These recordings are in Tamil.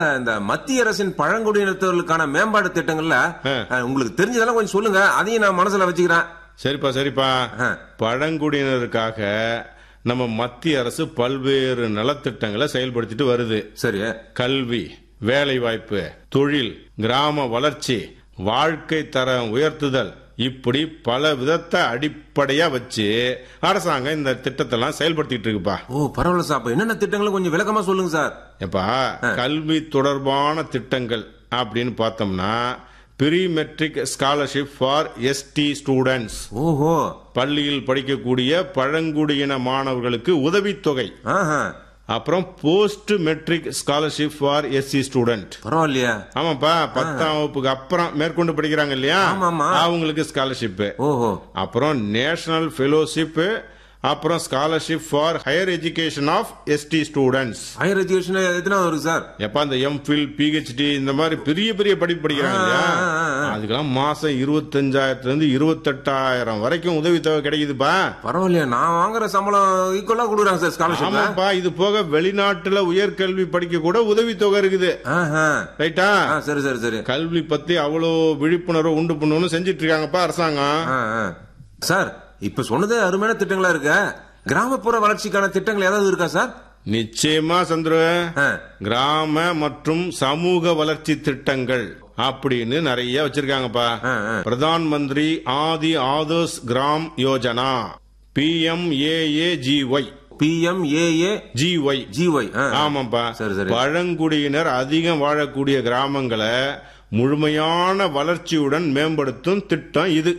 இந்த மத்திய அரசின் பழங்குடியினத்தவர்களுக்கான மேம்பாடு திட்டங்கள்ல ஆ. அஹ், உங்களுக்கு தெரிஞ்சதெல்லாம் கொஞ்சம் சொல்லுங்க அதையும் நான் மனசுல வச்சுக்கிறேன் சரிப்பா சரிப்பா ஆ. பழங்குடியினருக்காக நம்ம மத்திய அரசு பல்வேறு நலத்திட்டங்களை செயல்படுத்திட்டு வருது சரி கல்வி வேலை வாய்ப்பு தொழில் கிராம வளர்ச்சி வாழ்க்கை தரம் உயர்த்துதல் இப்படி பல விதத்தை அடிப்படையா வச்சு அரசாங்கம் இந்த திட்டத்தெல்லாம் செயல்படுத்திட்டு இருக்குப்பா ஓ பரவாயில்ல சார் அப்ப என்னென்ன திட்டங்களும் கொஞ்சம் விளக்கமா சொல்லுங்க சார் எப்பா கல்வி தொடர்பான திட்டங்கள் அப்படின்னு பார்த்தோம்னா pre matric scholarship for ST students ஓஹோ பள்ளியில் படிக்கக்கூடிய பழங்குடியின மாணவர்களுக்கு உதவித்தொகை ஆஹா அப்புறம் post matric scholarship for SC student பரவாயில்லையா ஆமாப்பா பத்தாம் வகுப்புக்கு அப்புறம் மேற்கொண்டு படிக்கிறாங்க இல்லையா ஆமாமா. அவங்களுக்கு ஸ்காலர்ஷிப் ஓஹோ அப்புறம் நேஷனல் ஃபெலோஷிப் அப்புறம் scholarship for higher education of ST students higher education எத்தனை வருது சார் எப்ப அந்த எம்ஃபில் பிஹெச்டி இந்த மாதிரி பெரிய பெரிய படிப்பு படிக்கிறாங்க இல்லையா ஆ, ஆ, ஆ. அதுக்கெல்லாம் மாசம் இருபத்தஞ்சாயிரத்துல இருந்து இருபத்தெட்டாயிரம் வரைக்கும் உதவித்தொகை கிடைக்குதுப்பா பரவாயில்லையா நான் வாங்குற சம்பளம் ஈக்குவலா கொடுக்குறாங்க சார் ஸ்காலர்ஷிப் ஆமாப்பா இது போக வெளிநாட்டுல உயர்கல்வி படிக்க கூட உதவித்தொகை இருக்குது ஆஹா ரைட்டா ஆ, சரி சரி சரி கல்வி பத்தி அவ்வளோ விழிப்புணர்வு உண்டு பண்ணணும்னு செஞ்சிட்டு இருக்காங்கப்பா அரசாங்கம் ஆ, ஆ. சார் இப்ப சொன்னதே அருமையான திட்டங்களா இருக்கு கிராமப்புற வளர்ச்சிக்கான திட்டங்கள் ஏதாவது இருக்கா சார் நிச்சயமா சந்திர ஆ. கிராம மற்றும் சமூக வளர்ச்சி திட்டங்கள் அப்படின்னு நிறைய வச்சிருக்காங்கப்பா ஆ, ஆ. Pradhan Mantri Adi Adarsh Gram Yojana P M AAGY PMAA GY GY ஆமாப்பா சரி, சரி. பழங்குடியினர் அதிகம் வாழக்கூடிய கிராமங்களை முழுமையான வளர்ச்சியுடன் மேம்படுத்தும் திட்டம் இது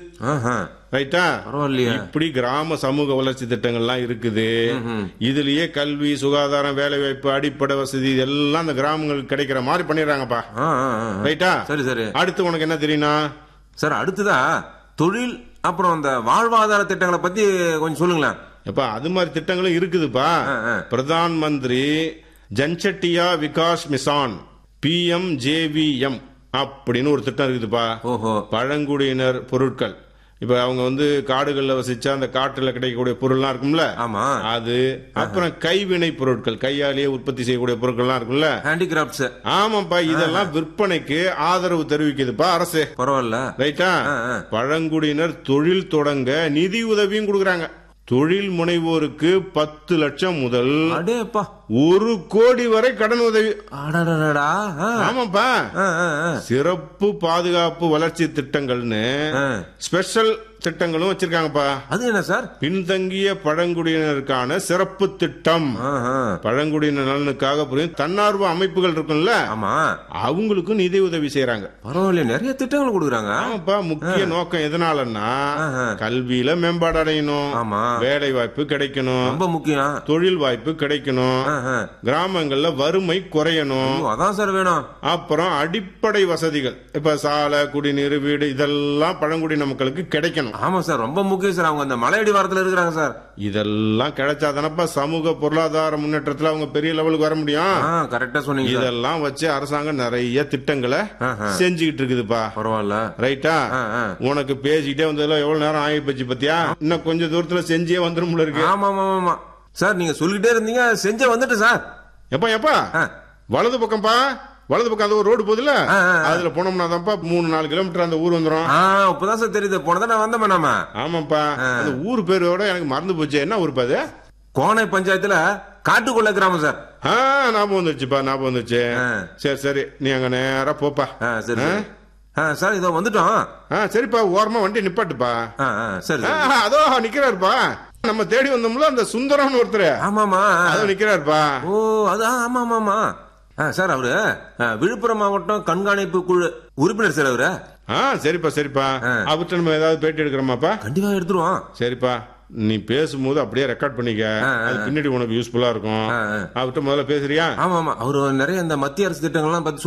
ரைட்டா பரவாயில்லையா இப்படி கிராம சமூக வளர்ச்சி திட்டங்கள்லாம் இருக்குது இதுலயே கல்வி சுகாதாரம் வேலை வாய்ப்பு அடிப்படை வசதி எல்லாம் அந்த கிராமங்களுக்கு கிடைக்கிற மாதிரி பண்ணிடுறாங்கப்பா ஆ, ஆ, ஆ. ரைட்டா சரி சரி அடுத்து உனக்கு என்ன தெரியும்னா சார் அடுத்ததா தொழில் அப்புறம் இந்த வாழ்வாதார திட்டங்களை பத்தி கொஞ்சம் சொல்லுங்களேன் எப்பா அது மாதிரி திட்டங்களும் இருக்குதுப்பா ஆ, ஆ. Pradhan Mantri Janjatiya Vikas mission P M JVM அப்படின்னு ஒரு திட்டம் இருக்குதுப்பா ஓஹோ பழங்குடியினர் பொருட்கள் இப்ப அவங்க வந்து காடுகள்ல வசிச்சா அந்த காட்டுல கிடைக்கக்கூடிய பொருள்லாம் இருக்கும்ல ஆமா அது அப்புறம் கைவினை பொருட்கள் கையாலேயே உற்பத்தி செய்யக்கூடிய பொருட்கள்லாம் இருக்கும்ல ஹேண்டிகிராப்ட்ஸ் ஆமாப்பா இதெல்லாம் விற்பனைக்கு ஆதரவு தெரிவிக்குதுப்பா அரசு பரவாயில்ல ரைட்டா ஆ, ஆ. பழங்குடியினர் தொழில் தொடங்க நிதி உதவியும் கொடுக்கறாங்க தொழில் முனைவோருக்கு பத்து லட்சம் முதல் அடேப்பா ஒரு கோடி வரை கடன் உதவி அடடடடா ஆ. ஆமாப்பா ஆ, ஆ, ஆ. சிறப்பு பாதுகாப்பு வளர்ச்சி திட்டங்கள்னு ஆ. ஸ்பெஷல் திட்டங்களும் வச்சிருக்காங்கப்பா அது என்ன சார் பின்தங்கிய பழங்குடியினருக்கான சிறப்பு திட்டம் ஆஹா. பழங்குடியினர் நலனுக்காக புரியும் தன்னார்வ அமைப்புகள் இருக்கும்ல ஆமா அவங்களுக்கும் நிதி உதவி செய்யறாங்க பரவாயில்ல நிறைய திட்டங்கள் கொடுக்குறாங்க ஆமாப்பா முக்கிய நோக்கம் எதனாலன்னா ஆஹா. கல்வியில மேம்பாடு அடையணும் ஆமா வேலை வாய்ப்பு கிடைக்கணும் ரொம்ப முக்கியம் தொழில் வாய்ப்பு கிடைக்கணும் ஆஹா. கிராமங்கள்ல வறுமை குறையணும் ஓ, அதான் சார் வேணும் அப்புறம் அடிப்படை வசதிகள் இப்ப சாலை குடிநீர் வீடு இதெல்லாம் பழங்குடியின மக்களுக்கு கிடைக்கணும் ஆமா சார் ரொம்ப முக்கியம் சார் அவங்க அந்த மலையடி வாரத்துல இருக்கிறாங்க சார் இதெல்லாம் கிடைச்சாதானப்பா சமூக பொருளாதார முன்னேற்றத்துல அவங்க பெரிய லெவலுக்கு வர முடியும் ஆ கரெக்டா சொன்னீங்க சார் இதெல்லாம் வச்சு அரசாங்கம் நிறைய திட்டங்களை ஆஹா. செஞ்சுக்கிட்டு இருக்குதுப்பா பரவாயில்ல ரைட்டா ஆ, ஆ. உனக்கு பேசிக்கிட்டே வந்ததுல எவ்வளவு நேரம் ஆகி போச்சு பத்தியா இன்னும் கொஞ்சம் தூரத்துல செஞ்சே வந்துரும்ல இருக்கு ஆமா ஆமா ஆமா சார் நீங்க சொல்லிட்டே இருந்தீங்க செஞ்ச வந்துட்டு சார் எப்பா எப்பா ஆ. வலது பக்கம்பா வலது பக்கம் அது ஒரு ரோடு போகுதுல ஆ, ஆ, ஆ. அதுல போனோம்னா தான்ப்பா மூணு நாலு கிலோமீட்டர் அந்த ஊர் வந்துரும் ஆ இப்பதான் சார் தெரியுது போனதான் நான் வந்தோமே நாம ஆமாப்பா அந்த ஊர் பேரோட எனக்கு மறந்து போச்சு என்ன ஊர் அது கோனை பஞ்சாயத்துல காட்டுக்குள்ள கிராமம் சார் ஆ ஞாபகம் வந்துருச்சுப்பா ஞாபகம் வந்துருச்சு ஆ. சரி சரி நீ அங்க நேரா போப்பா ஆ சரி சரி. ஆ சார் இதோ வந்துட்டோம் ஆ சரிப்பா ஓரமா வண்டி நிப்பாட்டுப்பா ஆ ஆ சரி ஆ, சரி அதோ நிக்கிறாருப்பா நம்ம தேடி வந்தோம்ல அந்த சுந்தரம்னு ஒருத்தர் ஆமாமா அதோ நிக்கிறாருப்பா ஓ அது ஆ, ஆமா ஆமா ஆமா ஆ சார் அவரு ஆ, விழுப்புரம் மாவட்டம் கண்காணிப்பு குழு உறுப்பினர் சார் அவரு ஆ சரிப்பா சரிப்பா ஆ. அவர்கிட்ட நம்ம ஏதாவது பேட்டி எடுக்கிறோமாப்பா கண்டிப்பா எடுத்துருவோம் சரிப்பா நீ பேசும்போது அப்படியே ரெக்கார்ட் பண்ணிக்க ஆ, ஆ. அது பின்னாடி உனக்கு யூஸ்ஃபுல்லா இருக்கும் ஆ, ஆ. அவர்கிட்ட முதல்ல பேசுறியா ஆமா ஆமா அவரு நிறைய இந்த மத்திய அரசு திட்டங்கள்லாம் பத்தி